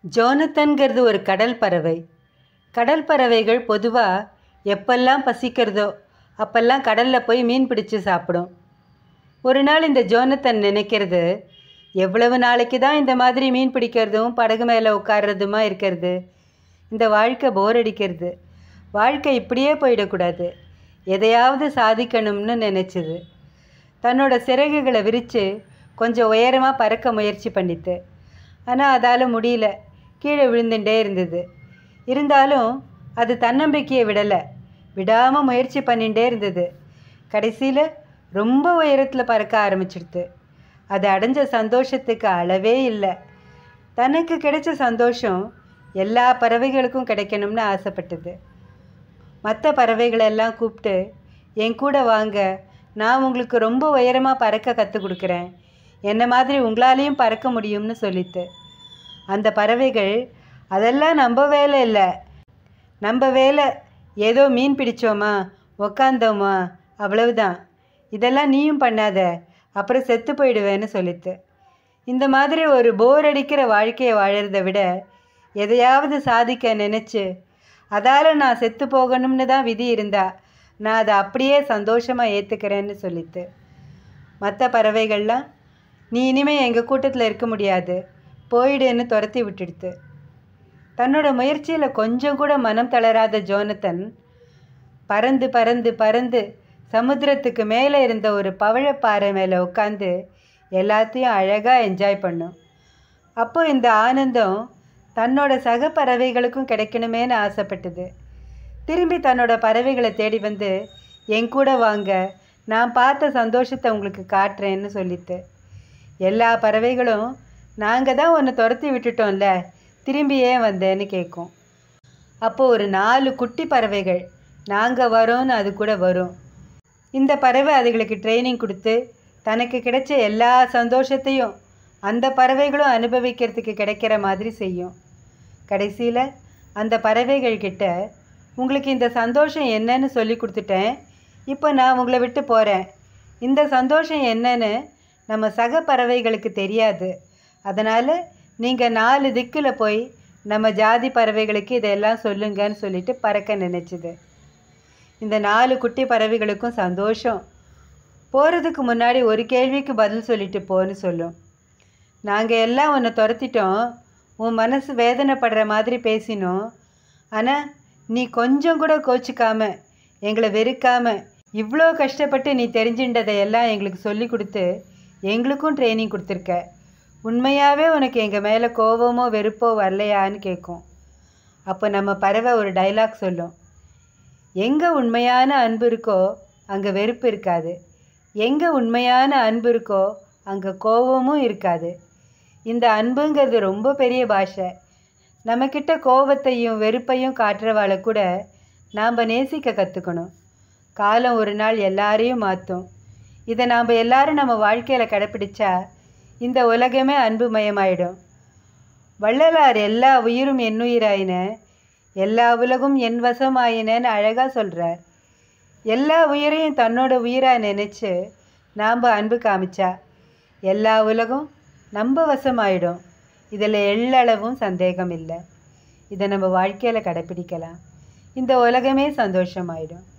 ஜோனத்தன்கிறது ஒரு கடல் பறவை கடல் பறவைகள் பொதுவாக எப்பெல்லாம் பசிக்கிறதோ அப்பெல்லாம் கடலில் போய் மீன் பிடிச்சு சாப்பிடும் ஒரு நாள் இந்த ஜோனத்தன் நினைக்கிறது எவ்வளவு நாளைக்கு தான் இந்த மாதிரி மீன் பிடிக்கிறதும் படகு மேலே உட்கார்றதுமா இருக்கிறது இந்த வாழ்க்கை போர் அடிக்கிறது வாழ்க்கை இப்படியே போயிடக்கூடாது எதையாவது சாதிக்கணும்னு நினச்சிது தன்னோட சிறகுகளை விரித்து கொஞ்சம் உயரமாக பறக்க முயற்சி பண்ணித்து ஆனால் அதால் முடியல கீழே விழுந்துட்டே இருந்தது இருந்தாலும் அது தன்னம்பிக்கையை விடலை விடாமல் முயற்சி பண்ணிகிட்டே இருந்தது கடைசியில் ரொம்ப உயரத்தில் பறக்க ஆரம்பிச்சிடுது அது அடைஞ்ச சந்தோஷத்துக்கு அளவே இல்லை தனக்கு கிடைச்ச சந்தோஷம் எல்லா பறவைகளுக்கும் கிடைக்கணும்னு ஆசைப்பட்டது மற்ற பறவைகளெல்லாம் கூப்பிட்டு என் கூட வாங்க நான் உங்களுக்கு ரொம்ப உயரமாக பறக்க கற்றுக் கொடுக்குறேன் என்ன மாதிரி உங்களாலேயும் பறக்க முடியும்னு சொல்லித்து அந்த பறவைகள் அதெல்லாம் நம்ம வேலை இல்லை நம்ம வேலை ஏதோ மீன் பிடிச்சோமா உக்காந்தோமா அவ்வளவுதான் இதெல்லாம் நீயும் பண்ணாத அப்புறம் செத்து போயிடுவேன்னு சொல்லித்து இந்த மாதிரி ஒரு போர் அடிக்கிற வாழ்க்கையை வாழறத விட எதையாவது சாதிக்க நினச்சி அதால் நான் செத்து போகணும்னு தான் விதி இருந்தா நான் அதை அப்படியே சந்தோஷமாக ஏற்றுக்கிறேன்னு சொல்லித்து மற்ற பறவைகள்லாம் நீ இனிமேல் எங்கள் கூட்டத்தில் இருக்க முடியாது போயிடுன்னு துரத்தி விட்டுடுத்து தன்னோட முயற்சியில் கொஞ்சம் கூட மனம் தளராத ஜோனத்தன் பறந்து பறந்து பறந்து சமுத்திரத்துக்கு மேலே இருந்த ஒரு பவழப்பாறை மேலே உட்காந்து எல்லாத்தையும் அழகாக என்ஜாய் பண்ணும் அப்போ இந்த ஆனந்தம் தன்னோட சக பறவைகளுக்கும் கிடைக்கணுமேனு ஆசைப்பட்டது திரும்பி தன்னோட பறவைகளை தேடி வந்து என் கூட வாங்க நான் பார்த்த சந்தோஷத்தை உங்களுக்கு காட்டுறேன்னு சொல்லித்து எல்லா பறவைகளும் நாங்கள் தான் ஒன்று துரத்தி விட்டுட்டோம்ல திரும்பி ஏன் வந்தேன்னு கேட்கும் அப்போது ஒரு நாலு குட்டி பறவைகள் நாங்கள் வரோன்னு அது கூட வரும் இந்த பறவை அதுகளுக்கு ட்ரைனிங் கொடுத்து தனக்கு கிடைச்ச எல்லா சந்தோஷத்தையும் அந்த பறவைகளும் அனுபவிக்கிறதுக்கு கிடைக்கிற மாதிரி செய்யும் கடைசியில் அந்த பறவைகள் கிட்ட உங்களுக்கு இந்த சந்தோஷம் என்னன்னு சொல்லி கொடுத்துட்டேன் இப்போ நான் உங்களை விட்டு போகிறேன் இந்த சந்தோஷம் என்னன்னு நம்ம சக பறவைகளுக்கு தெரியாது அதனால் நீங்கள் நாலு திக்கில் போய் நம்ம ஜாதி பறவைகளுக்கு இதெல்லாம் சொல்லுங்கன்னு சொல்லிட்டு பறக்க நினச்சிது இந்த நாலு குட்டி பறவைகளுக்கும் சந்தோஷம் போகிறதுக்கு முன்னாடி ஒரு கேள்விக்கு பதில் சொல்லிட்டு போன்னு சொல்லும் நாங்கள் எல்லாம் உன்னை துரத்திட்டோம் உன் மனசு வேதனைப்படுற மாதிரி பேசினோம் ஆனால் நீ கொஞ்சம் கூட கோச்சிக்காம எங்களை வெறுக்காம இவ்வளோ கஷ்டப்பட்டு நீ தெரிஞ்சுட்டதையெல்லாம் எங்களுக்கு சொல்லி கொடுத்து எங்களுக்கும் ட்ரைனிங் கொடுத்துருக்க உண்மையாகவே உனக்கு எங்கள் மேலே கோபமோ வெறுப்போ வரலையான்னு கேட்கும் அப்போ நம்ம பறவை ஒரு டைலாக் சொல்லும் எங்கே உண்மையான அன்பு இருக்கோ அங்கே வெறுப்பு இருக்காது எங்கே உண்மையான அன்பு இருக்கோ அங்கே கோபமும் இருக்காது இந்த அன்புங்கிறது ரொம்ப பெரிய பாஷை நம்மக்கிட்ட கோபத்தையும் வெறுப்பையும் காட்டுறவாளை கூட நாம் நேசிக்க கற்றுக்கணும் காலம் ஒரு நாள் எல்லாரையும் மாற்றும் இதை நாம் எல்லாரும் நம்ம வாழ்க்கையில் கடைப்பிடிச்சா இந்த உலகமே அன்புமயமாயிடும் வள்ளலார் எல்லா உயிரும் என்னுயிராயின எல்லா உலகும் என் வசமாயினன்னு அழகாக சொல்கிறார் எல்லா உயிரையும் தன்னோட உயிராக நினச்சி நாம் அன்பு காமிச்சா எல்லா உலகம் நம்ம வசமாயிடும் இதில் எள்ளளவும் சந்தேகம் இல்லை இதை நம்ம வாழ்க்கையில் கடைப்பிடிக்கலாம் இந்த உலகமே சந்தோஷமாயிடும்